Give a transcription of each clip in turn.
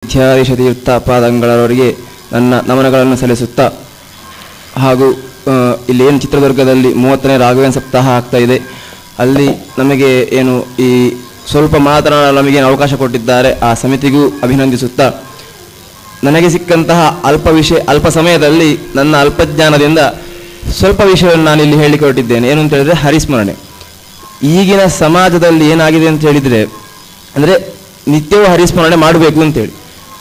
ವಿದ್ಯಾಧೀಶ ಪಾದಂಗಳವರಿಗೆ ನನ್ನ ನಮನಗಳನ್ನು ಸಲ್ಲಿಸುತ್ತಾ ಹಾಗೂ ಆ, ಇಲ್ಲಿ ಏನು ಚಿತ್ರದುರ್ಗದಲ್ಲಿ ಮೂವತ್ತನೇ ರಾಘವೇಂದ್ರ ಸಪ್ತಾಹ ಆಗ್ತಾ ಇದೆ ಅಲ್ಲಿ ನಮಗೆ ಏನು ಈ ಸ್ವಲ್ಪ ಮಾತನಾಡಲು ನಮಗೆ ಏನು ಅವಕಾಶ ಕೊಟ್ಟಿದ್ದಾರೆ ಆ ಸಮಿತಿಗೂ ಅಭಿನಂದಿಸುತ್ತಾ ನನಗೆ ಸಿಕ್ಕಂತಹ ಅಲ್ಪ ವಿಷಯ ಅಲ್ಪ ಸಮಯದಲ್ಲಿ ನನ್ನ ಅಲ್ಪಜ್ಞಾನದಿಂದ ಸ್ವಲ್ಪ ವಿಷಯವನ್ನು ನಾನು ಇಲ್ಲಿ ಹೇಳಿಕ್ಕೆ ಹೊರಟಿದ್ದೇನೆ ಏನು ಅಂತ ಹೇಳಿದ್ರೆ ಹರಿಸ್ಮರಣೆ ಈಗಿನ ಸಮಾಜದಲ್ಲಿ ಏನಾಗಿದೆ ಅಂತ ಹೇಳಿದರೆ ಅಂದರೆ ನಿತ್ಯವೂ ಹರಿಸ್ಮರಣೆ ಮಾಡಬೇಕು ಅಂತೇಳಿ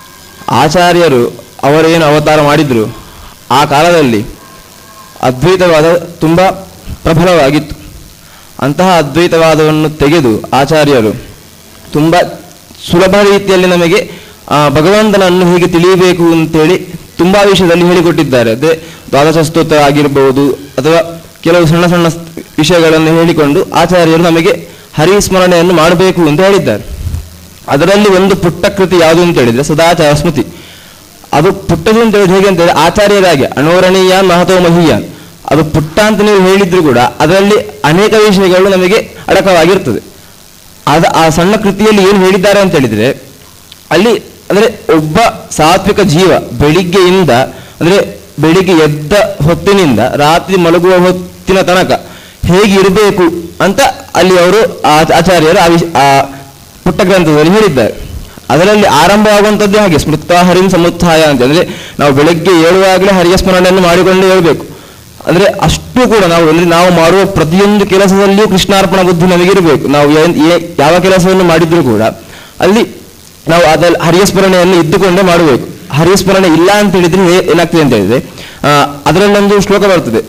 ಆಚಾರ್ಯರು ಅವರೇನು ಅವತಾರ ಮಾಡಿದ್ರು ಆ ಕಾಲದಲ್ಲಿ ಅದ್ವೈತವಾದ ತುಂಬ ಪ್ರಬಲವಾಗಿತ್ತು ಅಂತಹ ಅದ್ವೈತವಾದವನ್ನು ತೆಗೆದು ಆಚಾರ್ಯರು ತುಂಬ ಸುಲಭ ರೀತಿಯಲ್ಲಿ ನಮಗೆ ಆ ಭಗವಂತನನ್ನು ಹೇಗೆ ತಿಳಿಯಬೇಕು ಅಂತೇಳಿ ತುಂಬ ವಿಷಯದಲ್ಲಿ ಹೇಳಿಕೊಟ್ಟಿದ್ದಾರೆ ಅದೇ ದ್ವಾದಶ ಸ್ತೋತ್ರ ಆಗಿರಬಹುದು ಅಥವಾ ಕೆಲವು ಸಣ್ಣ ಸಣ್ಣ ಸ್- ವಿಷಯಗಳನ್ನು ಹೇಳಿಕೊಂಡು ಆಚಾರ್ಯರು ನಮಗೆ ಹರಿಸ್ಮರಣೆಯನ್ನು ಮಾಡಬೇಕು ಅಂತ ಹೇಳಿದ್ದಾರೆ ಅದರಲ್ಲಿ ಒಂದು ಪುಟ್ಟ ಕೃತಿ ಯಾವುದು ಅಂತ ಹೇಳಿದ್ರೆ ಸದಾಚಾರ ಸ್ಮೃತಿ ಅದು ಪುಟ್ಟದು ಅಂತ ಹೇಳಿದ್ರೆ ಹೇಗೆ ಅಂತ ಹೇಳಿದ್ರೆ ಆಚಾರ್ಯರಾಗಿ ಅಣೋರಣೀಯ ಮಹತೋ ಮಹೀಯಾನ್ ಅದು ಪುಟ್ಟ ಅಂತ ನೀವು ಹೇಳಿದ್ರು ಕೂಡ ಅದರಲ್ಲಿ ಅನೇಕ ವಿಷಯಗಳು ನಮಗೆ ಅಡಕವಾಗಿರ್ತದೆ ಅದ ಆ ಸಣ್ಣ ಕೃತಿಯಲ್ಲಿ ಏನು ಹೇಳಿದ್ದಾರೆ ಅಂತ ಹೇಳಿದ್ರೆ ಅಲ್ಲಿ ಅಂದ್ರೆ ಒಬ್ಬ ಸಾತ್ವಿಕ ಜೀವ ಬೆಳಿಗ್ಗೆಯಿಂದ ಅಂದ್ರೆ ಬೆಳಿಗ್ಗೆ ಎದ್ದ ಹೊತ್ತಿನಿಂದ ರಾತ್ರಿ ಮಲಗುವ ಹೊತ್ತಿನ ತನಕ ಹೇಗೆ ಇರಬೇಕು ಅಂತ ಅಲ್ಲಿ ಅವರು ಆ- ಆಚಾರ್ಯರು ಆ ವಿಷ- ಆ ಪುಟ್ಟ ಗ್ರಂಥದಲ್ಲಿ ಹೇಳಿದ್ದಾರೆ ಅದರಲ್ಲಿ ಆರಂಭವಾಗುವಂಥದ್ದೇ ಹಾಗೆ ಸ್ಮೃತ ಹರಿಂ ಸಮುತ್ಥಾಯ ಅಂತ ಅಂದ್ರೆ ನಾವು ಬೆಳಗ್ಗೆ ಏಳುವಾಗಲೇ ಹರಿಯ ಸ್ಮರಣೆಯನ್ನು ಮಾಡಿಕೊಂಡು ಹೇಳ್ಬೇಕು ಅಂದ್ರೆ ಅಷ್ಟು ಕೂಡ ನಾವು ಅಂದ್ರೆ ನಾವು ಮಾಡುವ ಪ್ರತಿಯೊಂದು ಕೆಲಸದಲ್ಲಿಯೂ ಕೃಷ್ಣಾರ್ಪಣ ಬುದ್ಧಿ ನಮಗಿರಬೇಕು ನಾವು ಏನ್- ಏ- ಯಾವ ಕೆಲಸವನ್ನು ಮಾಡಿದ್ರೂ ಕೂಡ ಅಲ್ಲಿ ನಾವು ಅದಲ್ಲಿ ಹರಿಯ ಸ್ಮರಣೆಯನ್ನು ಇದ್ದುಕೊಂಡೇ ಮಾಡಬೇಕು ಹರಿಯ ಸ್ಮರಣೆ ಇಲ್ಲ ಅಂತ ಹೇಳಿದ್ರೆ ಏ- ಏನಾಗ್ತದೆ ಅಂತ ಹೇಳಿದ್ರೆ ಆ, ಅದರಲ್ಲೊಂದು ಶ್ಲೋಕ ಬರ್ತದೆ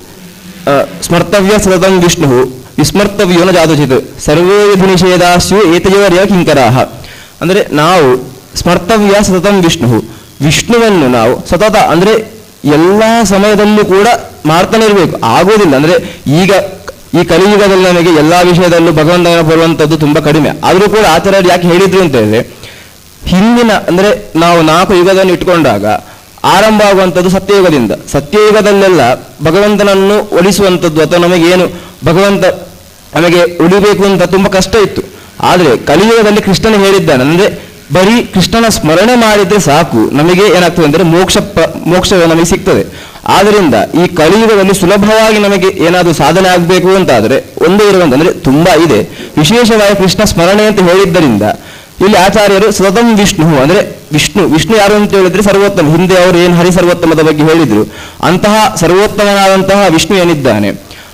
ಆ, ಸ್ಮರ್ತವ್ಯ ಸತತಂ ವಿಷ್ಣು ವಿಸ್ಮರ್ತವ್ಯೋ ನ ಜಾತಚಿತ್ ಸರ್ವೇ ವಿಧಿ ನಿಷೇಧಾಸ್ಯು ಏತಯೋರ್ಯ ಕಿಂಕರಾಹ ಅಂದರೆ ನಾವು ಸ್ಮರ್ತವ್ಯ ಸತತಂ ವಿಷ್ಣು ವಿಷ್ಣುವನ್ನು ನಾವು ಸತತ ಅಂದರೆ ಎಲ್ಲ ಸಮಯದಲ್ಲೂ ಕೂಡ ಮಾಡ್ತಾನೆ ಇರಬೇಕು ಆಗೋದಿಲ್ಲ ಅಂದರೆ ಈಗ ಈ ಕಲಿಯುಗದಲ್ಲಿ ನಮಗೆ ಎಲ್ಲ ವಿಷಯದಲ್ಲೂ ಭಗವಂತನ ಬರುವಂಥದ್ದು ತುಂಬ ಕಡಿಮೆ ಆದರೂ ಕೂಡ ಆಚಾರ್ಯರು ಯಾಕೆ ಹೇಳಿದ್ರು ಅಂತ ಹೇಳಿದ್ರೆ ಹಿಂದಿನ ಅಂದರೆ ನಾವು ನಾಲ್ಕು ಯುಗದಲ್ಲಿ ಇಟ್ಕೊಂಡಾಗ ಆರಂಭ ಆಗುವಂಥದ್ದು ಸತ್ಯಯುಗದಿಂದ ಸತ್ಯಯುಗದಲ್ಲೆಲ್ಲ ಭಗವಂತನನ್ನು ಒಲಿಸುವಂಥದ್ದು ಅಥವಾ ನಮಗೇನು ಭಗವಂತ ನಮಗೆ ಉಳಿಬೇಕು ಅಂತ ತುಂಬ ಕಷ್ಟ ಇತ್ತು ಆದರೆ ಕಲಿಯುಗದಲ್ಲಿ ಕೃಷ್ಣನ ಹೇಳಿದ್ದಾನೆ ಅಂದರೆ ಬರೀ ಕೃಷ್ಣನ ಸ್ಮರಣೆ ಮಾಡಿದ್ರೆ ಸಾಕು ನಮಗೆ ಏನಾಗ್ತದೆ ಅಂದರೆ ಮೋಕ್ಷ ಪ ಮೋಕ್ಷ ನಮಗೆ ಸಿಗ್ತದೆ ಆದ್ದರಿಂದ ಈ ಕಲಿಯುಗದಲ್ಲಿ ಸುಲಭವಾಗಿ ನಮಗೆ ಏನಾದರೂ ಸಾಧನೆ ಆಗಬೇಕು ಅಂತಾದರೆ ಒಂದೇ ಇರುವಂತ ಅಂದರೆ ತುಂಬಾ ಇದೆ ವಿಶೇಷವಾಗಿ ಕೃಷ್ಣ ಸ್ಮರಣೆ ಅಂತ ಹೇಳಿದ್ದರಿಂದ ಇಲ್ಲಿ ಆಚಾರ್ಯರು ಸತತಂ ವಿಷ್ಣು ಅಂದ್ರೆ ವಿಷ್ಣು ವಿಷ್ಣು ಯಾರು ಅಂತ ಹೇಳಿದ್ರೆ ಸರ್ವೋತ್ತಮ ಹಿಂದೆ ಅವರು ಏನು ಹರಿ ಸರ್ವೋತ್ತಮದ ಬಗ್ಗೆ ಹೇಳಿದ್ರು ಅಂತಹ ಸರ್ವೋತ್ತಮನಾದಂತಹ ವಿಷ್ಣು ಏನಿದ್ದಾನೆ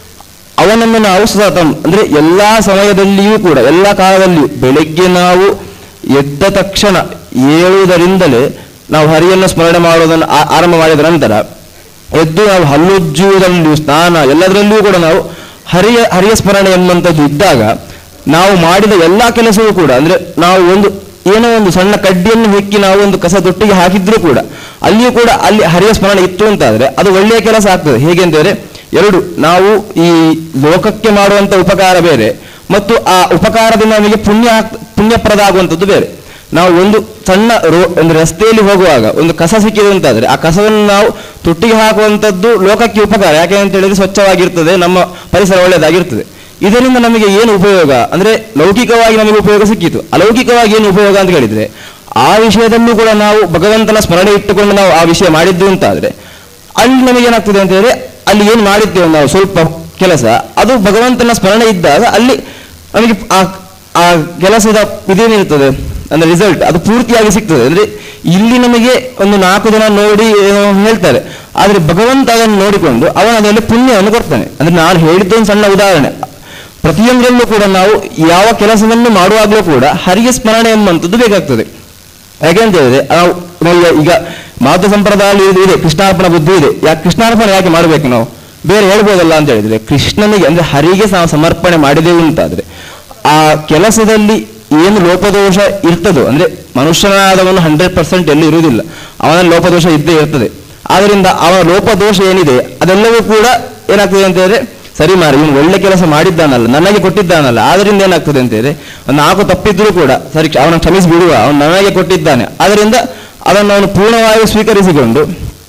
ಅವನನ್ನು ನಾವು ಸತತಂ ಅಂದ್ರೆ ಎಲ್ಲಾ ಸಮಯದಲ್ಲಿಯೂ ಕೂಡ ಎಲ್ಲ ಕಾಲದಲ್ಲಿಯೂ ಬೆಳಗ್ಗೆ ನಾವು ಎದ್ದ ತಕ್ಷಣ ಏಳುವುದರಿಂದಲೇ ನಾವು ಹರಿಯನ್ನು ಸ್ಮರಣೆ ಮಾಡೋದನ್ನು ಆ- ಆರಂಭ ಮಾಡಿದ ನಂತರ ಎದ್ದು ನಾವು ಹಲ್ಲುಜ್ಜುವುದರಲ್ಲಿಯೂ ಸ್ನಾನ ಎಲ್ಲದರಲ್ಲಿಯೂ ಕೂಡ ನಾವು ಹರಿಯ ಹರಿಯ ಸ್ಮರಣೆ ಎನ್ನುವಂಥದ್ದು ಇದ್ದಾಗ ನಾವು ಮಾಡಿದ ಎಲ್ಲ ಕೆಲಸವೂ ಕೂಡ ಅಂದ್ರೆ ನಾವು ಒಂದು ಏನೋ ಒಂದು ಸಣ್ಣ ಕಡ್ಡಿಯನ್ನು ಹೆಕ್ಕಿ ನಾವು ಒಂದು ಕಸ ತೊಟ್ಟಿಗೆ ಹಾಕಿದ್ರೂ ಕೂಡ ಅಲ್ಲಿಯೂ ಕೂಡ ಅಲ್ಲಿ ಹರಿಯ ಸ್ಮರಣೆ ಇತ್ತು ಅಂತಾದ್ರೆ ಅದು ಒಳ್ಳೆಯ ಕೆಲಸ ಆಗ್ತದೆ ಹೇಗೆ ಅಂತಂದ್ರೆ ಎರಡು ನಾವು ಈ ಲೋಕಕ್ಕೆ ಮಾಡುವಂತ ಉಪಕಾರ ಬೇರೆ ಮತ್ತು ಆ ಉಪಕಾರದಿಂದ ನಮಗೆ ಪುಣ್ಯ ಆಗ್- ಪುಣ್ಯಪ್ರದ ಆಗುವಂಥದ್ದು ಬೇರೆ ನಾವು ಒಂದು ಸಣ್ಣ ರೋ ಒಂದು ರಸ್ತೆಯಲ್ಲಿ ಹೋಗುವಾಗ ಒಂದು ಕಸ ಸಿಕ್ಕಿದೆ ಅಂತಾದ್ರೆ ಆ ಕಸವನ್ನು ನಾವು ತೊಟ್ಟಿಗೆ ಹಾಕುವಂಥದ್ದು ಲೋಕಕ್ಕೆ ಉಪಕಾರ ಯಾಕೆ ಅಂತ ಹೇಳಿದ್ರೆ ಸ್ವಚ್ಛವಾಗಿರ್ತದೆ ನಮ್ಮ ಪರಿಸರ ಒಳ್ಳೆಯದಾಗಿರ್ತದೆ ಇದರಿಂದ ನಮಗೆ ಏನು ಉಪಯೋಗ ಅಂದ್ರೆ ಲೌಕಿಕವಾಗಿ ನಮಗೆ ಉಪಯೋಗ ಸಿಕ್ಕಿತು ಅಲೌಕಿಕವಾಗಿ ಏನು ಉಪಯೋಗ ಅಂತ ಹೇಳಿದ್ರೆ ಆ ವಿಷಯದಲ್ಲೂ ಕೂಡ ನಾವು ಭಗವಂತನ ಸ್ಮರಣೆ ಇಟ್ಟುಕೊಂಡು ನಾವು ಆ ವಿಷಯ ಮಾಡಿದ್ದು ಅಂತಾದ್ರೆ ಅಲ್ಲಿ ನಮಗೆ ಏನಾಗ್ತದೆ ಅಂತ ಹೇಳಿದ್ರೆ ಅಲ್ಲಿ ಏನು ಮಾಡಿದ್ದೇವೆ ನಾವು ಸ್ವಲ್ಪ ಕೆಲಸ ಅದು ಭಗವಂತನ ಸ್ಮರಣೆ ಇದ್ದಾಗ ಅಲ್ಲಿ ನಮಗೆ ಆ ಆ ಕೆಲಸದ ಇದೇನಿರ್ತದೆ ಅಂದ್ರೆ ರಿಸಲ್ಟ್ ಅದು ಪೂರ್ತಿಯಾಗಿ ಸಿಗ್ತದೆ ಅಂದ್ರೆ ಇಲ್ಲಿ ನಮಗೆ ಒಂದು ನಾಲ್ಕು ಜನ ನೋಡಿ ಏನೋ ಹೇಳ್ತಾರೆ ಆದ್ರೆ ಭಗವಂತ ಅದನ್ನು ನೋಡಿಕೊಂಡು ಅವನ ಅದರಲ್ಲಿ ಪುಣ್ಯವನ್ನು ಕೊಡ್ತಾನೆ ಅಂದ್ರೆ ನಾನು ಹೇಳಿದ್ದು ಒಂದು ಸಣ್ಣ ಉದಾಹರಣೆ ಪ್ರತಿಯೊಂದರಲ್ಲೂ ಕೂಡ ನಾವು ಯಾವ ಕೆಲಸವನ್ನು ಮಾಡುವಾಗಲೂ ಕೂಡ ಹರಿಗೆ ಸ್ಮರಣೆ ಎಂಬಂಥದ್ದು ಬೇಕಾಗ್ತದೆ ಯಾಕೆ ಅಂತ ಹೇಳಿದ್ರೆ ನಾವು ನಾವು ಈಗ ಮಾತು ಸಂಪ್ರದಾಯದಲ್ಲಿ ಇದು ಇದೆ ಕೃಷ್ಣಾರ್ಪಣ ಬುದ್ಧಿ ಇದೆ ಯಾಕೆ ಕೃಷ್ಣಾರ್ಪಣೆ ಯಾಕೆ ಮಾಡಬೇಕು ನಾವು ಬೇರೆ ಹೇಳ್ಬೋದಲ್ಲ ಅಂತ ಹೇಳಿದ್ರೆ ಕೃಷ್ಣನಿಗೆ ಅಂದ್ರೆ ಹರಿಗೆ ನಾವು ಸಮರ್ಪಣೆ ಮಾಡಿದೆವು ಅಂತಾದ್ರೆ ಆ ಕೆಲಸದಲ್ಲಿ ಏನು ಲೋಪದೋಷ ಇರ್ತದೋ ಅಂದ್ರೆ ಮನುಷ್ಯನಾದವನು ಹಂಡ್ರೆಡ್ ಪರ್ಸೆಂಟ್ ಎಲ್ಲಿ ಇರುವುದಿಲ್ಲ ಅವನ ಲೋಪದೋಷ ಇದ್ದೇ ಇರ್ತದೆ ಆದ್ರಿಂದ ಅವನ ಲೋಪದೋಷ ಏನಿದೆ ಅದೆಲ್ಲವೂ ಕೂಡ ಏನಾಗ್ತದೆ ಅಂತ ಹೇಳಿದ್ರೆ ಸರಿ ಮಾರಿ ಇವನು ಒಳ್ಳೆ ಕೆಲಸ ಮಾಡಿದ್ದಾನಲ್ಲ ನನಗೆ ಕೊಟ್ಟಿದ್ದಾನಲ್ಲ ಆದ್ರಿಂದ ಏನಾಗ್ತದೆ ಅಂತ ಹೇಳಿದ್ರೆ ಒಂದು ನಾಲ್ಕು ತಪ್ಪಿದ್ರೂ ಕೂಡ ಸರಿ ಅವನ ಕ್ಷಮಿಸಿ ಬಿಡುವ ಅವನು ನನಗೆ ಕೊಟ್ಟಿದ್ದಾನೆ ಆದ್ರಿಂದ ಅದನ್ನು ಅವನು ಪೂರ್ಣವಾಗಿ ಸ್ವೀಕರಿಸಿಕೊಂಡು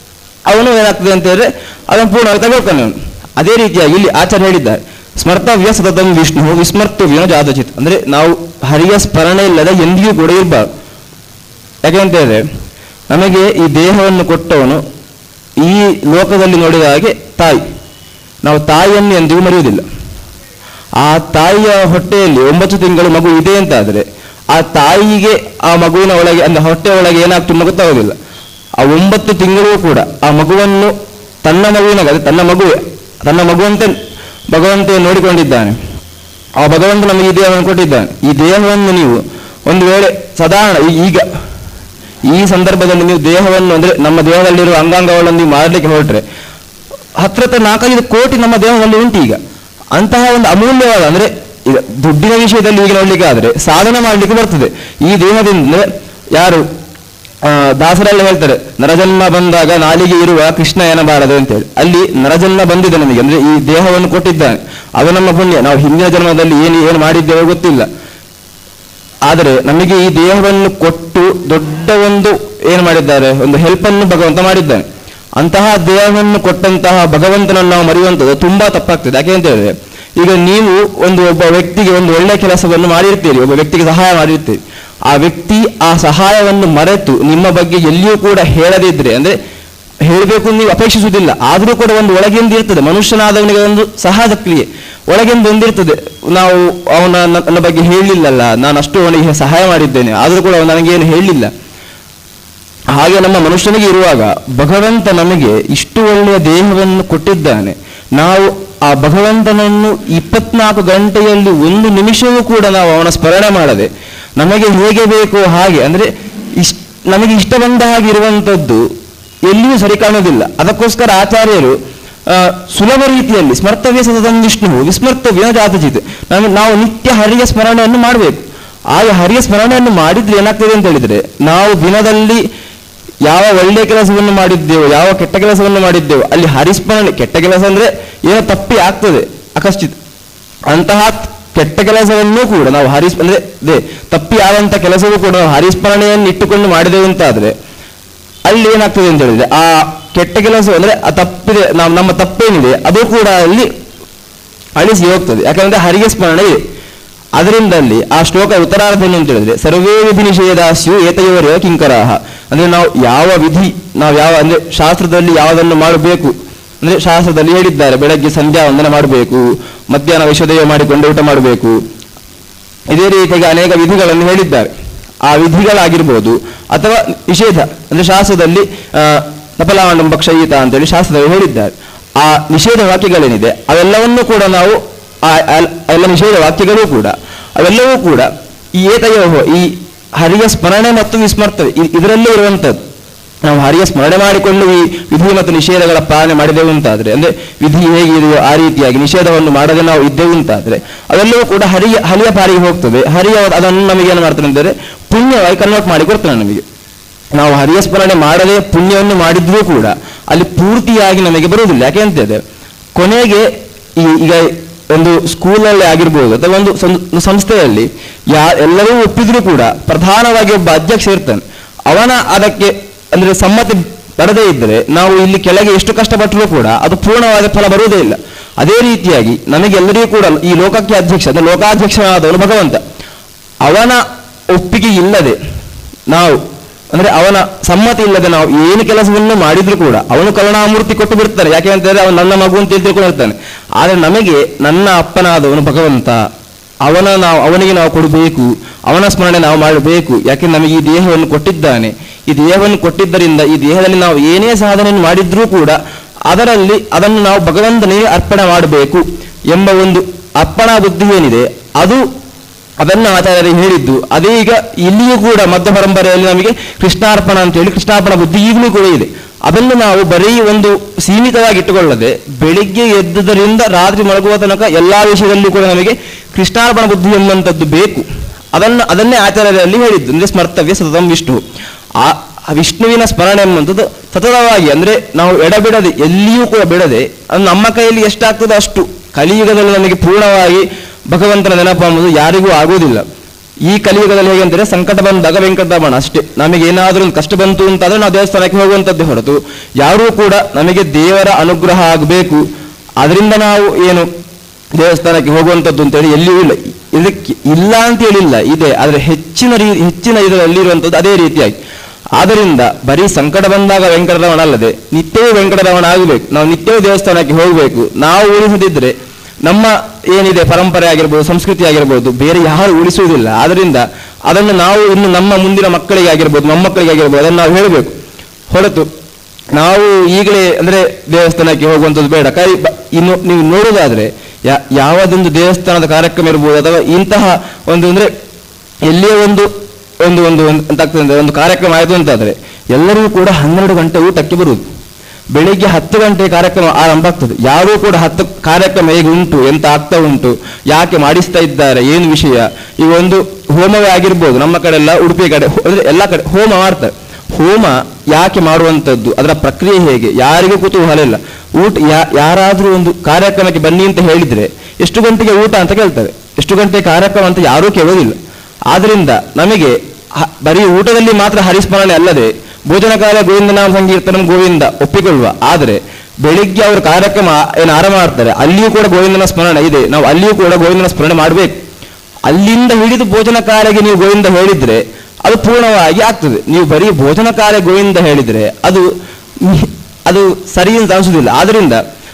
ಅವನು ಏನಾಗ್ತದೆ ಅಂತ ಹೇಳಿದ್ರೆ ಅದನ್ನು ಪೂರ್ಣವಾಗಿ ತಗೊಳ್ತಾನೆ ಅವನು ಅದೇ ರೀತಿಯಾಗಿ ಇಲ್ಲಿ ಆಚಾರ್ಯ ಹೇಳಿದ್ದಾರೆ ಸ್ಮರ್ತವ್ಯ ಸತತಂ ವಿಷ್ಣು ವಿಸ್ಮರ್ತವ್ಯನ ಜಾತಚಿತ್ ಅಂದ್ರೆ ನಾವು ಹರಿಯ ಸ್ಮರಣೆ ಇಲ್ಲದೆ ಎಂದಿಗೂ ಕೂಡ ಇರಬಾರ್ದು ಯಾಕೆಂತ ಹೇಳಿದ್ರೆ ನಮಗೆ ಈ ದೇಹವನ್ನು ಕೊಟ್ಟವನು ಈ ಲೋಕದಲ್ಲಿ ನೋಡಿದ ಹಾಗೆ ತಾಯಿ ನಾವು ತಾಯಿಯನ್ನು ಎಂದಿಗೂ ಮರೆಯುವುದಿಲ್ಲ ಆ ತಾಯಿಯ ಹೊಟ್ಟೆಯಲ್ಲಿ ಒಂಬತ್ತು ತಿಂಗಳು ಮಗು ಇದೆ ಅಂತ ಆದರೆ ಆ ತಾಯಿಗೆ ಆ ಮಗುವಿನ ಒಳಗೆ ಅಂದ್ರೆ ಹೊಟ್ಟೆ ಒಳಗೆ ಏನಾಗ್ತದೆ ಗೊತ್ತಾಗೋದಿಲ್ಲ ಆ ಒಂಬತ್ತು ತಿಂಗಳು ಕೂಡ ಆ ಮಗುವನ್ನು ತನ್ನ ಮಗುವಿನ ಅದೇ ತನ್ನ ಮಗುವೆ ತನ್ನ ಮಗುವಂತೆ ಭಗವಂತ ನೋಡಿಕೊಂಡಿದ್ದಾನೆ ಆ ಭಗವಂತ ನಮಗೆ ಈ ದೇಹವನ್ನು ಕೊಟ್ಟಿದ್ದಾನೆ ಈ ದೇಹವನ್ನು ನೀವು ಒಂದು ವೇಳೆ ಸಾಧಾರಣ ಈ- ಈಗ ಈ ಸಂದರ್ಭದಲ್ಲಿ ನೀವು ದೇಹವನ್ನು ಅಂದ್ರೆ ನಮ್ಮ ದೇಹದಲ್ಲಿರುವ ಅಂಗಾಂಗಗಳನ್ನು ನೀವು ಮಾಡಲಿಕ್ಕೆ ಹೊರಟ್ರೆ ಹತ್ರ ಹತ್ರ ನಾಲ್ಕೈದು ಕೋಟಿ ನಮ್ಮ ದೇಹದಲ್ಲಿ ಉಂಟು ಈಗ ಅಂತಹ ಒಂದು ಅಮೂಲ್ಯವಾದ ಅಂದ್ರೆ ಈಗ ದುಡ್ಡಿನ ವಿಷಯದಲ್ಲಿ ಈಗ ನೋಡ್ಲಿಕ್ಕೆ ಆದ್ರೆ ಸಾಧನೆ ಮಾಡಲಿಕ್ಕೆ ಬರ್ತದೆ ಈ ದೇಹದಿಂದ ಅಂದ್ರೆ ಯಾರು ಆ, ದಾಸರೆಲ್ಲ ಹೇಳ್ತಾರೆ ನರಜನ್ಮ ಬಂದಾಗ ನಾಲಿಗೆ ಇರುವ ಕೃಷ್ಣ ಏನಬಾರದು ಅಂತೇಳಿ ಅಲ್ಲಿ ನರಜನ್ಮ ಬಂದಿದೆ ನಮಗೆ ಅಂದ್ರೆ ಈ ದೇಹವನ್ನು ಕೊಟ್ಟಿದ್ದಾನೆ ಅದು ನಮ್ಮ ಪುಣ್ಯ ನಾವು ಹಿಂದಿನ ಜನ್ಮದಲ್ಲಿ ಏನು ಏನು ಮಾಡಿದ್ದೇವೆ ಗೊತ್ತಿಲ್ಲ ಆದರೆ ನಮಗೆ ಈ ದೇಹವನ್ನು ಕೊಟ್ಟು ದೊಡ್ಡ ಒಂದು ಏನು ಮಾಡಿದ್ದಾರೆ ಒಂದು ಹೆಲ್ಪನ್ನು ಭಗವಂತ ಮಾಡಿದ್ದಾನೆ ಅಂತಹ ದೇಹವನ್ನು ಕೊಟ್ಟಂತಹ ಭಗವಂತನನ್ನು ನಾವು ಮರೆಯುವಂಥದ್ದು ತುಂಬಾ ತಪ್ಪಾಗ್ತದೆ ಯಾಕೆ ಅಂತ ಹೇಳಿದ್ರೆ ಈಗ ನೀವು ಒಂದು ಒಬ್ಬ ವ್ಯಕ್ತಿಗೆ ಒಂದು ಒಳ್ಳೆ ಕೆಲಸವನ್ನು ಮಾಡಿರ್ತೀರಿ ಒಬ್ಬ ವ್ಯಕ್ತಿಗೆ ಸಹಾಯ ಮಾಡಿರ್ತೀರಿ ಆ ವ್ಯಕ್ತಿ ಆ ಸಹಾಯವನ್ನು ಮರೆತು ನಿಮ್ಮ ಬಗ್ಗೆ ಎಲ್ಲಿಯೂ ಕೂಡ ಹೇಳದಿದ್ರೆ ಅಂದ್ರೆ ಹೇಳಬೇಕು ನೀವು ಅಪೇಕ್ಷಿಸುವುದಿಲ್ಲ ಆದರೂ ಕೂಡ ಒಂದು ಒಳಗಿಂದ ಇರ್ತದೆ ಮನುಷ್ಯನಾದವನಿಗೆ ಒಂದು ಸಹಜ ಕ್ರಿಯೆ ಒಳಗಿಂದ ಒಂದಿರ್ತದೆ ನಾವು ಅವನ ನ- ನನ್ನ ಬಗ್ಗೆ ಹೇಳಲಿಲ್ಲಲ್ಲ ನಾನು ಅಷ್ಟು ಅವನಿಗೆ ಸಹಾಯ ಮಾಡಿದ್ದೇನೆ ಆದರೂ ಕೂಡ ಅವನು ನನಗೇನು ಹೇಳಲಿಲ್ಲ ಹಾಗೆ ನಮ್ಮ ಮನುಷ್ಯನಿಗೆ ಇರುವಾಗ ಭಗವಂತ ನಮಗೆ ಇಷ್ಟು ಒಳ್ಳೆಯ ದೇಹವನ್ನು ಕೊಟ್ಟಿದ್ದಾನೆ ನಾವು ಆ ಭಗವಂತನನ್ನು ಇಪ್ಪತ್ನಾಲ್ಕು ಗಂಟೆಯಲ್ಲಿ ಒಂದು ನಿಮಿಷವೂ ಕೂಡ ನಾವು ಅವನ ಸ್ಮರಣೆ ಮಾಡದೆ ನಮಗೆ ಹೇಗೆ ಬೇಕೋ ಹಾಗೆ ಅಂದ್ರೆ ಇಷ್ಟ ನಮಗೆ ಇಷ್ಟ ಬಂದ ಹಾಗೆ ಇರುವಂಥದ್ದು ಎಲ್ಲಿಯೂ ಸರಿ ಕಾಣುವುದಿಲ್ಲ ಅದಕ್ಕೋಸ್ಕರ ಆಚಾರ್ಯರು ಆ, ಸುಲಭ ರೀತಿಯಲ್ಲಿ ಸ್ಮರ್ತವ್ಯ ಸತತಂ ವಿಷ್ಣು ವಿಸ್ಮರ್ತವ್ಯ ಜಾತಚಿತ್ ನಾವು ನಾವು ನಿತ್ಯ ಹರಿಯ ಸ್ಮರಣೆಯನ್ನು ಮಾಡಬೇಕು ಆಗ ಹರಿಯ ಸ್ಮರಣೆಯನ್ನು ಮಾಡಿದ್ರೆ ಏನಾಗ್ತದೆ ಅಂತ ಹೇಳಿದ್ರೆ ನಾವು ದಿನದಲ್ಲಿ ಯಾವ ಒಳ್ಳೆಯ ಕೆಲಸವನ್ನು ಮಾಡಿದ್ದೇವೋ ಯಾವ ಕೆಟ್ಟ ಕೆಲಸವನ್ನು ಮಾಡಿದ್ದೇವೋ ಅಲ್ಲಿ ಹರಿಸ್ಮರಣೆ ಕೆಟ್ಟ ಕೆಲಸ ಅಂದ್ರೆ ಏನೋ ತಪ್ಪಿ ಆಗ್ತದೆ ಅಕಸ್ಚಿತ್ ಅಂತಹ ಕೆಟ್ಟ ಕೆಲಸವನ್ನೂ ಕೂಡ ನಾವು ಹರಿಸ್ ಅಂದ್ರೆ ಅದೇ ತಪ್ಪಿ ಆದಂತ ಕೆಲಸವೂ ಕೂಡ ನಾವು ಹರಿಸ್ಮರಣೆಯನ್ನು ಇಟ್ಟುಕೊಂಡು ಮಾಡಿದೆವು ಅಂತಾದ್ರೆ ಅಲ್ಲಿ ಏನಾಗ್ತದೆ ಅಂತ ಹೇಳಿದ್ರೆ ಆ ಕೆಟ್ಟ ಕೆಲಸ ಅಂದ್ರೆ ಆ ತಪ್ಪಿದೆ ನಾವು ನಮ್ಮ ತಪ್ಪೇನಿದೆ ಅದು ಕೂಡ ಅಲ್ಲಿ ಅಳಿಸಿ ಹೋಗ್ತದೆ ಯಾಕಂದ್ರೆ ಹರಿಗೆ ಸ್ಮರಣೆ ಇದೆ ಅದರಿಂದಲ್ಲಿ ಆ ಶ್ಲೋಕ ಉತ್ತರಾರ್ಥ ಏನು ಅಂತ ಹೇಳಿದ್ರೆ ಸರ್ವೇ ವಿಧಿ ನಿಷೇಧಾಸ್ಯು ಏತಯೋರೇವ ಕಿಂಕರಾಹ ಅಂದ್ರೆ ನಾವು ಯಾವ ವಿಧಿ ನಾವು ಯಾವ ಅಂದ್ರೆ ಶಾಸ್ತ್ರದಲ್ಲಿ ಯಾವುದನ್ನು ಮಾಡಬೇಕು ಅಂದ್ರೆ ಶಾಸ್ತ್ರದಲ್ಲಿ ಹೇಳಿದ್ದಾರೆ ಬೆಳಗ್ಗೆ ಸಂಧ್ಯಾ ವಂದನೆ ಮಾಡಬೇಕು ಮಧ್ಯಾಹ್ನ ವಿಷದೇವ ಮಾಡಿಕೊಂಡು ಊಟ ಮಾಡಬೇಕು ಇದೇ ರೀತಿಯಾಗಿ ಅನೇಕ ವಿಧಿಗಳನ್ನು ಹೇಳಿದ್ದಾರೆ ಆ ವಿಧಿಗಳಾಗಿರ್ಬೋದು ಅಥವಾ ನಿಷೇಧ ಅಂದ್ರೆ ಶಾಸ್ತ್ರದಲ್ಲಿ ಆ, ತಪಲಾಂಡಂ ಭಕ್ಷಯಿತ ಅಂತೇಳಿ ಶಾಸ್ತ್ರದಲ್ಲಿ ಹೇಳಿದ್ದಾರೆ ಆ ನಿಷೇಧ ವಾಕ್ಯಗಳೇನಿದೆ ಅವೆಲ್ಲವನ್ನೂ ಕೂಡ ನಾವು ಆ ಆ- ಎಲ್ಲ ನಿಷೇಧ ವಾಕ್ಯಗಳೂ ಕೂಡ ಅವೆಲ್ಲವೂ ಕೂಡ ಈ ಏತಯೋಹೋ ಈ ಹರಿಯ ಸ್ಮರಣೆ ಮತ್ತು ವಿಸ್ಮರ್ತವೆ ಇ- ಇದರಲ್ಲೇ ಇರುವಂಥದ್ದು ನಾವು ಹರಿಯ ಸ್ಮರಣೆ ಮಾಡಿಕೊಂಡು ಈ ವಿಧಿ ಮತ್ತು ನಿಷೇಧಗಳ ಪಾಲನೆ ಮಾಡಿದೆವು ಅಂತಾದ್ರೆ ಅಂದ್ರೆ ವಿಧಿ ಹೇಗಿದೆಯೋ ಆ ರೀತಿಯಾಗಿ ನಿಷೇಧವನ್ನು ಮಾಡದೆ ನಾವು ಇದ್ದೆವು ಅಂತಾದ್ರೆ ಅವೆಲ್ಲವೂ ಕೂಡ ಹರಿಯ ಹರಿಯ ಪಾರಿಗೆ ಹೋಗ್ತದೆ ಹರಿಯ ಅದನ್ನು ನಮಗೆ ಏನು ಮಾಡ್ತಾನೆ ಅಂದರೆ ಪುಣ್ಯವಾಗಿ ಕನ್ವರ್ಟ್ ಮಾಡಿ ಕೊಡ್ತಾನೆ ನಮಗೆ ನಾವು ಹರಿಯ ಸ್ಮರಣೆ ಮಾಡದೆ ಪುಣ್ಯವನ್ನು ಮಾಡಿದ್ರೂ ಕೂಡ ಅಲ್ಲಿ ಪೂರ್ತಿಯಾಗಿ ನಮಗೆ ಬರುವುದಿಲ್ಲ ಯಾಕೆ ಅಂತಿದೆ ಕೊನೆಗೆ ಈ ಈಗ ಒಂದು ಸ್ಕೂಲಲ್ಲಿ ಆಗಿರ್ಬೋದು ಅಥವಾ ಒಂದು ಸಂ- ಒಂದು ಸಂಸ್ಥೆಯಲ್ಲಿ ಯಾ ಎಲ್ಲರೂ ಒಪ್ಪಿದ್ರೂ ಕೂಡ ಪ್ರಧಾನವಾಗಿ ಒಬ್ಬ ಅಧ್ಯಕ್ಷ ಇರ್ತಾನೆ ಅವನ ಅದಕ್ಕೆ ಅಂದ್ರೆ ಸಮ್ಮತಿ ಬರದೇ ಇದ್ದರೆ ನಾವು ಇಲ್ಲಿ ಕೆಳಗೆ ಎಷ್ಟು ಕಷ್ಟಪಟ್ಟರೂ ಕೂಡ ಅದು ಪೂರ್ಣವಾದ ಫಲ ಬರುವುದೇ ಇಲ್ಲ ಅದೇ ರೀತಿಯಾಗಿ ನಮಗೆಲ್ಲರಿಗೂ ಕೂಡ ಈ ಲೋಕಕ್ಕೆ ಅಧ್ಯಕ್ಷ ಅಂದ್ರೆ ಲೋಕಾಧ್ಯಕ್ಷನಾದವನು ಭಗವಂತ ಅವನ ಒಪ್ಪಿಗೆ ಇಲ್ಲದೆ ನಾವು ಅಂದ್ರೆ ಅವನ ಸಮ್ಮತಿ ಇಲ್ಲದೆ ನಾವು ಏನು ಕೆಲಸವನ್ನು ಮಾಡಿದ್ರು ಕೂಡ ಅವನು ಕರುಣಾಮೂರ್ತಿ ಕೊಟ್ಟು ಬಿಡ್ತಾನೆ ಯಾಕೆ ಅಂತ ಹೇಳಿದ್ರೆ ಅವನು ನನ್ನ ಮಗು ಅಂತ ತಿಳ್ಕೊಂಡಿರ್ತಾನೆ ಆದ್ರೆ ನಮಗೆ ನನ್ನ ಅಪ್ಪನಾದವನು ಭಗವಂತ ಅವನ ನಾವು ಅವನಿಗೆ ನಾವು ಕೊಡಬೇಕು ಅವನ ಸ್ಮರಣೆ ನಾವು ಮಾಡಬೇಕು ಯಾಕೆ ನಮಗೆ ಈ ದೇಹವನ್ನು ಕೊಟ್ಟಿದ್ದಾನೆ ಈ ದೇಹವನ್ನು ಕೊಟ್ಟಿದ್ದರಿಂದ ಈ ದೇಹದಲ್ಲಿ ನಾವು ಏನೇ ಸಾಧನೆಯನ್ನು ಮಾಡಿದ್ರೂ ಕೂಡ ಅದರಲ್ಲಿ ಅದನ್ನು ನಾವು ಭಗವಂತನಿಗೆ ಅರ್ಪಣೆ ಮಾಡಬೇಕು ಎಂಬ ಒಂದು ಅರ್ಪಣಾ ಬುದ್ಧಿ ಏನಿದೆ ಅದು ಅದನ್ನು ಆಚಾರ್ಯರು ಹೇಳಿದ್ದು ಅದೇ ಈಗ ಇಲ್ಲಿಯೂ ಕೂಡ ಮಧ್ಯ ಪರಂಪರೆಯಲ್ಲಿ ನಮಗೆ ಕೃಷ್ಣಾರ್ಪಣ ಅಂತ ಹೇಳಿ ಕೃಷ್ಣಾರ್ಪಣ ಬುದ್ಧಿ ಈಗಲೂ ಕೂಡ ಇದೆ ಅದನ್ನು ನಾವು ಬರೀ ಒಂದು ಸೀಮಿತವಾಗಿ ಇಟ್ಟುಕೊಳ್ಳದೆ ಬೆಳಿಗ್ಗೆ ಎದ್ದುದರಿಂದ ರಾತ್ರಿ ಮಲಗುವ ತನಕ ಎಲ್ಲಾ ವಿಷಯದಲ್ಲೂ ಕೂಡ ನಮಗೆ ಕೃಷ್ಣಾರ್ಪಣ ಬುದ್ಧಿ ಎಂಬಂಥದ್ದು ಬೇಕು ಅದನ್ನು ಅದನ್ನೇ ಆಚಾರ್ಯರಲ್ಲಿ ಹೇಳಿದ್ದು ಅಂದ್ರೆ ಸ್ಮರ್ತವ್ಯ ಸತತಂ ವಿಷ್ಣು ಆ ಆ ವಿಷ್ಣುವಿನ ಸ್ಮರಣೆ ಎಂಬಂಥದ್ದು ಸತತವಾಗಿ ಅಂದ್ರೆ ನಾವು ಎಡಬಿಡದೆ ಎಲ್ಲಿಯೂ ಕೂಡ ಬಿಡದೆ ಅದು ನಮ್ಮ ಕೈಯಲ್ಲಿ ಎಷ್ಟಾಗ್ತದೋ ಅಷ್ಟು ಕಲಿಯುಗದಲ್ಲಿ ನಮಗೆ ಪೂರ್ಣವಾಗಿ ಭಗವಂತನ ನೆನಪು ಅನ್ನೋದು ಯಾರಿಗೂ ಆಗುವುದಿಲ್ಲ ಈ ಕಲಿಯುಗದಲ್ಲಿ ಹೇಗೆ ಅಂತಾರೆ ಸಂಕಟ ಬಂದಾಗ ವೆಂಕಟರಮಣ ಅಷ್ಟೇ ನಮಗೆ ಏನಾದರೂ ಒಂದು ಕಷ್ಟ ಬಂತು ಅಂತಾದ್ರೆ ನಾವು ದೇವಸ್ಥಾನಕ್ಕೆ ಹೋಗುವಂಥದ್ದೇ ಹೊರತು ಯಾರೂ ಕೂಡ ನಮಗೆ ದೇವರ ಅನುಗ್ರಹ ಆಗಬೇಕು ಅದರಿಂದ ನಾವು ಏನು ದೇವಸ್ಥಾನಕ್ಕೆ ಹೋಗುವಂಥದ್ದು ಅಂತೇಳಿ ಎಲ್ಲಿಯೂ ಇಲ್ಲ ಇದಕ್ಕೆ ಇಲ್ಲ ಅಂತ ಹೇಳಿಲ್ಲ ಇದೆ ಆದರೆ ಹೆಚ್ಚಿನ ರೀ ಹೆಚ್ಚಿನ ಇದರಲ್ಲಿ ಇರುವಂಥದ್ದು ಅದೇ ರೀತಿಯಾಗಿ ಆದ್ದರಿಂದ ಬರೀ ಸಂಕಟ ಬಂದಾಗ ವೆಂಕಟರಮಣ ಅಲ್ಲದೆ ನಿತ್ಯವೂ ವೆಂಕಟರಮಣ ಆಗಬೇಕು ನಾವು ನಿತ್ಯವೂ ದೇವಸ್ಥಾನಕ್ಕೆ ಹೋಗಬೇಕು ನಾವು ಉಳಿಸದಿದ್ರೆ ನಮ್ಮ ಏನಿದೆ ಪರಂಪರೆ ಆಗಿರ್ಬೋದು ಸಂಸ್ಕೃತಿ ಆಗಿರ್ಬೋದು ಬೇರೆ ಯಾರು ಉಳಿಸುವುದಿಲ್ಲ ಆದ್ದರಿಂದ ಅದನ್ನು ನಾವು ಇನ್ನು ನಮ್ಮ ಮುಂದಿನ ಮಕ್ಕಳಿಗೆ ಆಗಿರ್ಬೋದು ಮೊಮ್ಮಕ್ಕಳಿಗೆ ಆಗಿರ್ಬೋದು ಅದನ್ನು ನಾವು ಹೇಳಬೇಕು ಹೊರತು ನಾವು ಈಗಲೇ ಅಂದ್ರೆ ದೇವಸ್ಥಾನಕ್ಕೆ ಹೋಗುವಂಥದ್ದು ಬೇಡ ಕೈ ಬ- ಇನ್ನು ನೀವು ನೋಡುವುದಾದ್ರೆ ಯಾ- ಯಾವುದೊಂದು ದೇವಸ್ಥಾನದ ಕಾರ್ಯಕ್ರಮ ಇರ್ಬೋದು ಅಥವಾ ಇಂತಹ ಒಂದು ಅಂದ್ರೆ ಎಲ್ಲಿಯೇ ಒಂದು ಒಂದು ಒಂದು ಒಂದು ಅಂತ ಆಗ್ತದೆ ಅಂದ್ರೆ ಒಂದು ಕಾರ್ಯಕ್ರಮ ಆಯಿತು ಅಂತಾದ್ರೆ ಎಲ್ಲರೂ ಕೂಡ ಹನ್ನೆರಡು ಗಂಟೆ ಊಟಕ್ಕೆ ಬರುವುದು ಬೆಳಿಗ್ಗೆ ಹತ್ತು ಗಂಟೆ ಕಾರ್ಯಕ್ರಮ ಆರಂಭ ಆಗ್ತದೆ ಯಾರೂ ಕೂಡ ಹತ್ತು ಕಾರ್ಯಕ್ರಮ ಹೇಗೆ ಉಂಟು ಎಂತ ಆಗ್ತಾ ಉಂಟು ಯಾಕೆ ಮಾಡಿಸ್ತಾ ಇದ್ದಾರೆ ಏನು ವಿಷಯ ಈ ಒಂದು ಹೋಮವೇ ಆಗಿರ್ಬೋದು ನಮ್ಮ ಕಡೆ ಎಲ್ಲ ಉಡುಪಿ ಕಡೆ ಹೋ- ಅಂದ್ರೆ ಎಲ್ಲ ಕಡೆ ಹೋಮ ಮಾಡ್ತಾರೆ ಹೋಮ ಯಾಕೆ ಮಾಡುವಂಥದ್ದು ಅದರ ಪ್ರಕ್ರಿಯೆ ಹೇಗೆ ಯಾರಿಗೂ ಕುತೂಹಲ ಇಲ್ಲ ಊಟ ಯಾ ಯಾರಾದರೂ ಒಂದು ಕಾರ್ಯಕ್ರಮಕ್ಕೆ ಬನ್ನಿ ಅಂತ ಹೇಳಿದ್ರೆ ಎಷ್ಟು ಗಂಟೆಗೆ ಊಟ ಅಂತ ಕೇಳ್ತಾರೆ ಎಷ್ಟು ಗಂಟೆ ಕಾರ್ಯಕ್ರಮ ಅಂತ ಯಾರೂ ಕೇಳೋದಿಲ್ಲ ಆದ್ರಿಂದ ನಮಗೆ ಹ- ಬರೀ ಊಟದಲ್ಲಿ ಮಾತ್ರ ಹರಿಸ್ಮರಣೆ ಅಲ್ಲದೆ ಭೋಜನ ಕಾಲ ಗೋವಿಂದ ನಾಮ ಸಂಕೀರ್ತನ ಗೋವಿಂದ ಒಪ್ಪಿಕೊಳ್ಳುವ ಆದರೆ ಬೆಳಿಗ್ಗೆ ಅವರು ಕಾರ್ಯಕ್ರಮ ಏನು ಆರಂಭ ಮಾಡ್ತಾರೆ ಅಲ್ಲಿಯೂ ಕೂಡ ಗೋವಿಂದನ ಸ್ಮರಣೆ ಇದೆ ನಾವು ಅಲ್ಲಿಯೂ ಕೂಡ ಗೋವಿಂದನ ಸ್ಮರಣೆ ಮಾಡಬೇಕು ಅಲ್ಲಿಂದ ಹಿಡಿದು ಭೋಜನ ಕಾರ್ಯಗೆ ನೀವು ಗೋವಿಂದ ಹೇಳಿದ್ರೆ ಅದು ಪೂರ್ಣವಾಗಿ ಆಗ್ತದೆ ನೀವು ಬರೀ ಭೋಜನ ಕಾರ್ಯ ಗೋವಿಂದ ಹೇಳಿದ್ರೆ ಅದು ಅದು ಸರಿ ಅಂತ ಅನಿಸುವುದಿಲ್ಲ ಆದ್ರಿಂದ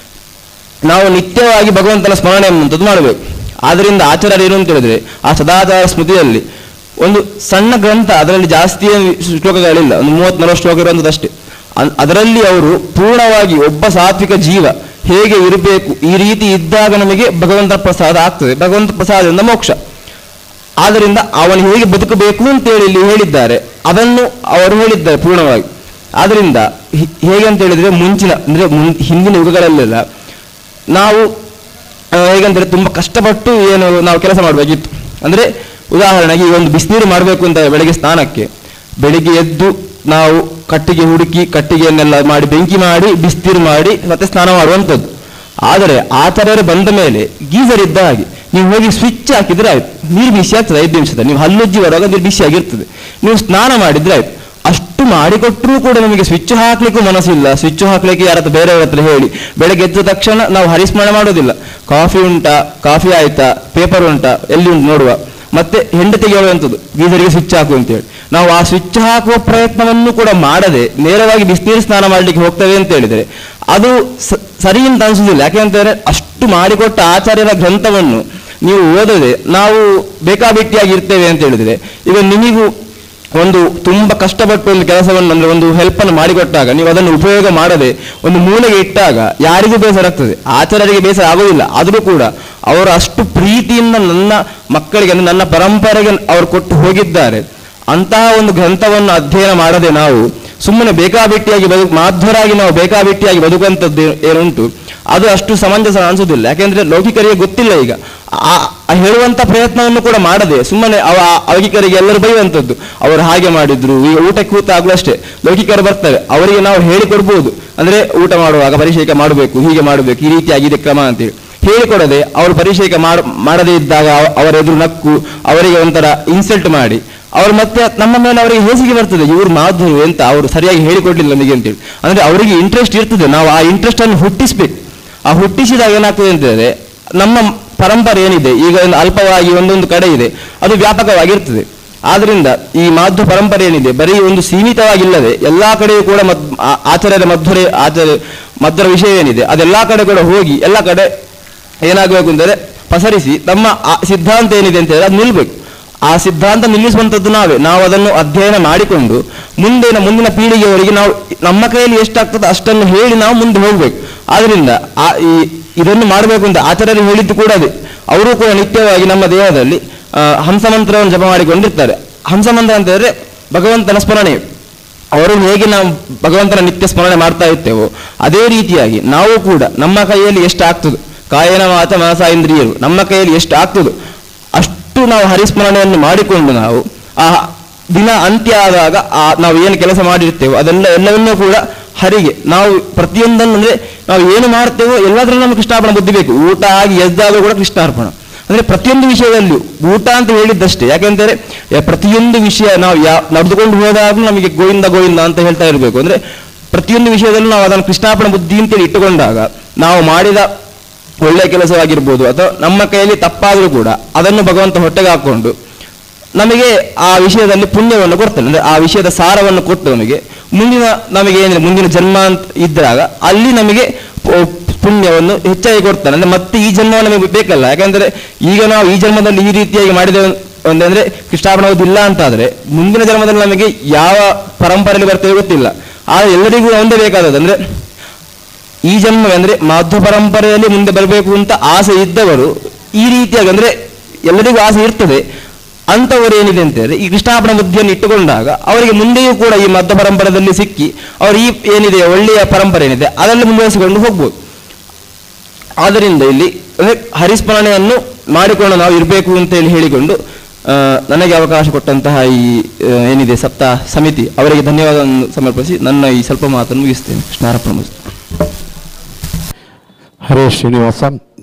ನಾವು ನಿತ್ಯವಾಗಿ ಭಗವಂತನ ಸ್ಮರಣೆ ಅನ್ನುವಂಥದ್ದು ಮಾಡಬೇಕು ಆದ್ರಿಂದ ಆಚಾರ್ಯರು ಏನು ಅಂತ ಹೇಳಿದ್ರೆ ಆ ಸದಾಚಾರ ಸ್ಮೃತಿಯಲ್ಲಿ ಒಂದು ಸಣ್ಣ ಗ್ರಂಥ ಅದರಲ್ಲಿ ಜಾಸ್ತಿ ಏನು ಶ್ಲೋಕಗಳಿಲ್ಲ ಒಂದು ಮೂವತ್ತ್ ನಲವತ್ತು ಶ್ಲೋಕ ಇರುವಂಥದ್ದು ಅಷ್ಟೇ ಅನ್- ಅದರಲ್ಲಿ ಅವರು ಪೂರ್ಣವಾಗಿ ಒಬ್ಬ ಸಾತ್ವಿಕ ಜೀವ ಹೇಗೆ ಇರಬೇಕು ಈ ರೀತಿ ಇದ್ದಾಗ ನಮಗೆ ಭಗವಂತನ ಪ್ರಸಾದ ಆಗ್ತದೆ ಭಗವಂತ ಪ್ರಸಾದದಿಂದ ಮೋಕ್ಷ ಆದ್ದರಿಂದ ಅವನು ಹೇಗೆ ಬದುಕಬೇಕು ಅಂತೇಳಿ ಇಲ್ಲಿ ಹೇಳಿದ್ದಾರೆ ಅದನ್ನು ಅವರು ಹೇಳಿದ್ದಾರೆ ಪೂರ್ಣವಾಗಿ ಆದ್ರಿಂದ ಹಿ- ಹೇಗೆ ಅಂತ ಹೇಳಿದ್ರೆ ಮುಂಚಿನ ಅಂದ್ರೆ ಮುನ್- ಹಿಂದಿನ ಯುಗಗಳಲ್ಲೆಲ್ಲ ನಾವು ಆ, ಹೇಗಂದ್ರೆ ತುಂಬಾ ಕಷ್ಟಪಟ್ಟು ಏನು ನಾವು ಕೆಲಸ ಮಾಡಬೇಕಿತ್ತು ಅಂದ್ರೆ ಉದಾಹರಣೆಗೆ ಈ ಒಂದು ಬಿಸಿನೀರು ಮಾಡಬೇಕು ಅಂತ ಬೆಳಗ್ಗೆ ಸ್ನಾನಕ್ಕೆ ಬೆಳಿಗ್ಗೆ ಎದ್ದು ನಾವು ಕಟ್ಟಿಗೆ ಹುಡುಕಿ ಕಟ್ಟಿಗೆಯನ್ನೆಲ್ಲ ಮಾಡಿ ಬೆಂಕಿ ಮಾಡಿ ಬಿಸಿನೀರು ಮಾಡಿ ಮತ್ತೆ ಸ್ನಾನ ಮಾಡುವಂಥದ್ದು ಆದರೆ ಆಚಾರ್ಯರು ಬಂದ ಮೇಲೆ ಗೀಸರ್ ಇದ್ದ ಹಾಗೆ ನೀವು ಹೋಗಿ ಸ್ವಿಚ್ ಹಾಕಿದ್ರೆ ಆಯ್ತು ನೀರು ಬಿಸಿ ಆಗ್ತದೆ ಐದು ನಿಮಿಷದ ನೀವು ಹಲ್ಲುಜ್ಜಿ ಬರುವಾಗ ನೀರು ಬಿಸಿ ಆಗಿರ್ತದೆ ನೀವು ಸ್ನಾನ ಮಾಡಿದ್ರೆ ಆಯ್ತು ಅಷ್ಟು ಮಾಡಿಕೊಟ್ಟರೂ ಕೂಡ ನಮಗೆ ಸ್ವಿಚ್ ಹಾಕ್ಲಿಕ್ಕೂ ಮನಸ್ಸಿಲ್ಲ ಸ್ವಿಚ್ ಹಾಕ್ಲಿಕ್ಕೆ ಯಾರ ಹತ್ರ ಬೇರೆಯವ್ರ ಹತ್ರ ಹೇಳಿ ಬೆಳಗ್ಗೆ ಎದ್ದ ತಕ್ಷಣ ನಾವು ಹರಿಸ್ಮರಣೆ ಮಾಡೋದಿಲ್ಲ ಕಾಫಿ ಉಂಟಾ ಕಾಫಿ ಆಯ್ತಾ ಪೇಪರ್ ಉಂಟಾ ಎಲ್ಲಿ ಉಂಟು ನೋಡುವ ಮತ್ತೆ ಹೆಂಡತಿಗೆ ಹೇಳುವಂಥದ್ದು ಗೀಸರಿಗೆ ಸ್ವಿಚ್ ಹಾಕು ಅಂತೇಳಿ ನಾವು ಆ ಸ್ವಿಚ್ ಹಾಕುವ ಪ್ರಯತ್ನವನ್ನು ಕೂಡ ಮಾಡದೆ ನೇರವಾಗಿ ಬಿಸಿನೀರು ಸ್ನಾನ ಮಾಡಲಿಕ್ಕೆ ಹೋಗ್ತೇವೆ ಅಂತ ಹೇಳಿದರೆ ಅದು ಸ- ಸರಿ ಅಂತ ಅನಿಸುವುದಿಲ್ಲ ಯಾಕೆಂತಂದ್ರೆ ಅಷ್ಟು ಮಾಡಿಕೊಟ್ಟ ಆಚಾರ್ಯರ ಗ್ರಂಥವನ್ನು ನೀವು ಓದದೆ ನಾವು ಬೇಕಾಬಿಟ್ಟಿಯಾಗಿ ಇರ್ತೇವೆ ಅಂತ ಹೇಳಿದ್ರೆ ಈಗ ನಿಮಗೂ ಒಂದು ತುಂಬಾ ಕಷ್ಟಪಟ್ಟು ಒಂದು ಕೆಲಸವನ್ನು ಅಂದ್ರೆ ಒಂದು ಹೆಲ್ಪ್ ಅನ್ನು ಮಾಡಿಕೊಟ್ಟಾಗ ನೀವು ಅದನ್ನು ಉಪಯೋಗ ಮಾಡದೆ ಒಂದು ಮೂಲೆಗೆ ಇಟ್ಟಾಗ ಯಾರಿಗೂ ಬೇಸರ ಆಗ್ತದೆ ಆಚಾರ್ಯರಿಗೆ ಬೇಸರ ಆಗುವುದಿಲ್ಲ ಆದರೂ ಕೂಡ ಅವರು ಅಷ್ಟು ಪ್ರೀತಿಯಿಂದ ನನ್ನ ಮಕ್ಕಳಿಗೆ ಅಂದ್ರೆ ನನ್ನ ಪರಂಪರೆಗೆ ಅವರು ಕೊಟ್ಟು ಹೋಗಿದ್ದಾರೆ ಅಂತಹ ಒಂದು ಗ್ರಂಥವನ್ನು ಅಧ್ಯಯನ ಮಾಡದೆ ನಾವು ಸುಮ್ಮನೆ ಬೇಕಾಬಿಟ್ಟಿಯಾಗಿ ಬದುಕು ಮಾಧ್ವರಾಗಿ ನಾವು ಬೇಕಾಬಿಟ್ಟಿಯಾಗಿ ಬದುಕುವಂಥದ್ದು ಏ- ಏನುಂಟು ಅದು ಅಷ್ಟು ಸಮಂಜಸ ಅನಿಸೋದಿಲ್ಲ ಯಾಕೆಂದ್ರೆ ಲೌಕಿಕರಿಗೆ ಗೊತ್ತಿಲ್ಲ ಈಗ ಆ- ಆ ಹೇಳುವಂತ ಪ್ರಯತ್ನವನ್ನು ಕೂಡ ಮಾಡದೆ ಸುಮ್ಮನೆ ಅವ ಆ ಲೌಕಿಕರಿಗೆ ಎಲ್ಲರೂ ಬೈಯುವಂಥದ್ದು ಅವರು ಹಾಗೆ ಮಾಡಿದ್ರು ಈಗ ಊಟಕ್ಕೆ ಕೂತಾಗಲೂ ಅಷ್ಟೇ ಲೌಕಿಕರು ಬರ್ತಾರೆ ಅವರಿಗೆ ನಾವು ಹೇಳಿಕೊಡ್ಬೋದು ಅಂದ್ರೆ ಊಟ ಮಾಡುವಾಗ ಪರಿಶೇಕ ಮಾಡಬೇಕು ಹೀಗೆ ಮಾಡಬೇಕು ಈ ರೀತಿಯಾಗಿದೆ ಕ್ರಮ ಅಂತೇಳಿ ಹೇಳಿಕೊಡದೆ ಅವರು ಪರಿಶೇಕ ಮಾಡ ಮಾಡದೇ ಇದ್ದಾಗ ಅವ- ಅವರ ಎದುರು ನಕ್ಕು ಅವರಿಗೆ ಒಂಥರ ಇನ್ಸಲ್ಟ್ ಮಾಡಿ ಅವ್ರು ಮತ್ತೆ ನಮ್ಮ ಮೇಲೆ ಅವರಿಗೆ ಹೇಸಿಗೆ ಬರ್ತದೆ ಇವ್ರು ಮಾಧುರು ಎಂತ ಅವರು ಸರಿಯಾಗಿ ಹೇಳಿಕೊಡ್ಲಿಲ್ಲ ನಮಗೆ ಅಂತೇಳಿ ಅಂದ್ರೆ ಅವರಿಗೆ ಇಂಟ್ರೆಸ್ಟ್ ಇರ್ತದೆ ನಾವು ಆ ಇಂಟ್ರೆಸ್ಟ್ ಅನ್ನು ಹುಟ್ಟಿಸ್ಬೇಕು ಆ ಹುಟ್ಟಿಸಿದಾಗ ಏನಾಗ್ತದೆ ಅಂತ ಹೇಳಿದ್ರೆ ನಮ್ಮ ಪರಂಪರೆ ಏನಿದೆ ಈಗ ಒಂದು ಅಲ್ಪವಾಗಿ ಒಂದೊಂದು ಕಡೆ ಇದೆ ಅದು ವ್ಯಾಪಕವಾಗಿರ್ತದೆ ಆದ್ರಿಂದ ಈ ಮಾಧ್ವ ಪರಂಪರೆ ಏನಿದೆ ಬರೀ ಒಂದು ಸೀಮಿತವಾಗಿಲ್ಲದೆ ಎಲ್ಲಾ ಕಡೆಯೂ ಕೂಡ ಮದ್ ಆ- ಆಚಾರ್ಯರ ಮಧ್ವರೆ ಆಚಾರ್ಯ ಮಧ್ವರ ವಿಷಯ ಏನಿದೆ ಅದೆಲ್ಲಾ ಕಡೆ ಕೂಡ ಹೋಗಿ ಎಲ್ಲ ಕಡೆ ಏನಾಗಬೇಕು ಅಂದರೆ ಪಸರಿಸಿ ನಮ್ಮ ಆ ಸಿದ್ಧಾಂತ ಏನಿದೆ ಅಂತ ಹೇಳಿದ್ರೆ ಅದು ನಿಲ್ಬೇಕು ಆ ಸಿದ್ಧಾಂತ ನಿಲ್ಲಿಸುವಂಥದ್ದು ನಾವೇ ನಾವು ಅದನ್ನು ಅಧ್ಯಯನ ಮಾಡಿಕೊಂಡು ಮುಂದಿನ ಮುಂದಿನ ಪೀಳಿಗೆಯವರಿಗೆ ನಾವು ನಮ್ಮ ಕೈಯಲ್ಲಿ ಎಷ್ಟಾಗ್ತದೆ ಅಷ್ಟನ್ನು ಹೇಳಿ ನಾವು ಮುಂದೆ ಹೋಗ್ಬೇಕು ಆದ್ರಿಂದ ಆ ಈ ಇದನ್ನು ಮಾಡಬೇಕು ಅಂತ ಆಚಾರ್ಯರು ಹೇಳಿದ್ದು ಕೂಡ ಅದೇ ಅವರು ಕೂಡ ನಿತ್ಯವಾಗಿ ನಮ್ಮ ದೇಹದಲ್ಲಿ ಆ, ಹಂಸ ಮಂತ್ರವನ್ನು ಜಪ ಮಾಡಿಕೊಂಡಿರ್ತಾರೆ ಹಂಸ ಮಂತ್ರ ಅಂತ ಹೇಳಿದ್ರೆ ಭಗವಂತನ ಸ್ಮರಣೆ ಅವರು ಹೇಗೆ ನಾವು ಭಗವಂತನ ನಿತ್ಯ ಸ್ಮರಣೆ ಮಾಡ್ತಾ ಇರ್ತೇವೋ ಅದೇ ರೀತಿಯಾಗಿ ನಾವು ಕೂಡ ನಮ್ಮ ಕೈಯಲ್ಲಿ ಎಷ್ಟು ಆಗ್ತದೆ ಕಾಯನ ಮಾತ ಮನಸ ಇಂದ್ರಿಯರು ನಮ್ಮ ಕೈಯಲ್ಲಿ ಎಷ್ಟು ಆಗ್ತದೋ ಅಷ್ಟು ನಾವು ಹರಿಸ್ಮರಣೆಯನ್ನು ಮಾಡಿಕೊಂಡು ನಾವು ಆ ದಿನ ಅಂತ್ಯ ಆದಾಗ ಆ ನಾವು ಏನು ಕೆಲಸ ಮಾಡಿರ್ತೇವೋ ಅದೆಲ್ಲ ಎಲ್ಲವನ್ನೂ ಕೂಡ ಹರಿಗೆ ನಾವು ಪ್ರತಿಯೊಂದನ್ನು ಅಂದ್ರೆ ನಾವು ಏನು ಮಾಡ್ತೇವೋ ಎಲ್ಲದರಲ್ಲೂ ನಮಗೆ ಕೃಷ್ಣಾರ್ಪಣ ಬುದ್ಧಿ ಬೇಕು ಊಟ ಆಗಿ ಎದ್ದಾಗಲೂ ಕೂಡ ಕೃಷ್ಣಾರ್ಪಣ ಅಂದ್ರೆ ಪ್ರತಿಯೊಂದು ವಿಷಯದಲ್ಲಿಯೂ ಊಟ ಅಂತ ಹೇಳಿದ್ದಷ್ಟೇ ಯಾಕೆಂದರೆ ಯ- ಪ್ರತಿಯೊಂದು ವಿಷಯ ನಾವು ಯಾ ನಡೆದುಕೊಂಡು ಹೋದಾಗಲೂ ನಮಗೆ ಗೋವಿಂದ ಗೋವಿಂದ ಅಂತ ಹೇಳ್ತಾ ಇರಬೇಕು ಅಂದ್ರೆ ಪ್ರತಿಯೊಂದು ವಿಷಯದಲ್ಲೂ ನಾವು ಅದನ್ನು ಕೃಷ್ಣಾರ್ಪಣ ಬುದ್ಧಿ ಅಂತೇಳಿ ಇಟ್ಟುಕೊಂಡಾಗ ನಾವು ಮಾಡಿದ ಒಳ್ಳೆಯ ಕೆಲಸವಾಗಿರ್ಬೋದು ಅಥವಾ ನಮ್ಮ ಕೈಯಲ್ಲಿ ತಪ್ಪಾದರೂ ಕೂಡ ಅದನ್ನು ಭಗವಂತ ಹೊಟ್ಟೆಗೆ ಹಾಕೊಂಡು ನಮಗೆ ಆ ವಿಷಯದಲ್ಲಿ ಪುಣ್ಯವನ್ನು ಕೊಡ್ತಾನೆ ಅಂದ್ರೆ ಆ ವಿಷಯದ ಸಾರವನ್ನು ಕೊಟ್ಟು ನಮಗೆ ಮುಂದಿನ ನಮಗೆ ಏನಿದೆ ಮುಂದಿನ ಜನ್ಮ ಅಂತ ಇದ್ದಾಗ ಅಲ್ಲಿ ನಮಗೆ ಪು- ಪುಣ್ಯವನ್ನು ಹೆಚ್ಚಾಗಿ ಕೊಡ್ತಾನೆ ಅಂದ್ರೆ ಮತ್ತೆ ಈ ಜನ್ಮ ನಮಗೆ ಬೇಕಲ್ಲ ಯಾಕಂದ್ರೆ ಈಗ ನಾವು ಈ ಜನ್ಮದಲ್ಲಿ ಈ ರೀತಿಯಾಗಿ ಮಾಡಿದ್ದೇವೆ ಒಂದಂದ್ರೆ ಕೃಷ್ಣಾರ್ಪಣ ಇಲ್ಲ ಅಂತಾದ್ರೆ ಮುಂದಿನ ಜನ್ಮದಲ್ಲಿ ನಮಗೆ ಯಾವ ಪರಂಪರೆಯಲ್ಲಿ ಬರ್ತೇವೆ ಗೊತ್ತಿಲ್ಲ ಆದ್ರೆ ಎಲ್ಲರಿಗೂ ಒಂದೇ ಬೇಕಾದದ್ದು ಅಂದ್ರೆ ಈ ಜನ್ಮ ಅಂದ್ರೆ ಮಾಧ್ವ ಪರಂಪರೆಯಲ್ಲಿ ಮುಂದೆ ಬರಬೇಕು ಅಂತ ಆಸೆ ಇದ್ದವರು ಈ ರೀತಿಯಾಗಿ ಅಂದ್ರೆ ಎಲ್ಲರಿಗೂ ಆಸೆ ಇರ್ತದೆ ಅಂಥವರು ಏನಿದೆ ಅಂತ ಹೇಳಿದ್ರೆ ಈ ಕೃಷ್ಣಾರ್ಪಣ ಬುದ್ಧಿಯನ್ನು ಇಟ್ಟುಕೊಂಡಾಗ ಅವರಿಗೆ ಮುಂದೆಯೂ ಕೂಡ ಈ ಮಧ್ಯ ಪರಂಪರೆಯಲ್ಲಿ ಸಿಕ್ಕಿ ಅವರು ಈ ಏನಿದೆ ಒಳ್ಳೆಯ ಪರಂಪರೆ ಏನಿದೆ ಅದರಲ್ಲಿ ಮುಂದುವರಿಸಿಕೊಂಡು ಹೋಗ್ಬೋದು ಆದ್ದರಿಂದ ಇಲ್ಲಿ ಅಂದ್ರೆ ಹರಿಸ್ಮರಣೆಯನ್ನು ಮಾಡಿಕೊಂಡು ನಾವು ಇರಬೇಕು ಅಂತ ಹೇಳಿ ಹೇಳಿಕೊಂಡು ಆ, ನನಗೆ ಅವಕಾಶ ಕೊಟ್ಟಂತಹ ಈ ಆ, ಏನಿದೆ ಸಪ್ತ ಸಮಿತಿ ಅವರಿಗೆ ಧನ್ಯವಾದವನ್ನು ಸಮರ್ಪಿಸಿ ನನ್ನ ಈ ಸ್ವಲ್ಪ ಮಾತನ್ನು ಮುಗಿಸ್ತೇನೆ ಕೃಷ್ಣಾರ್ಪಣ ಮಸ್ತು. ಹರೇ ಶ್ರೀನಿವಾಸ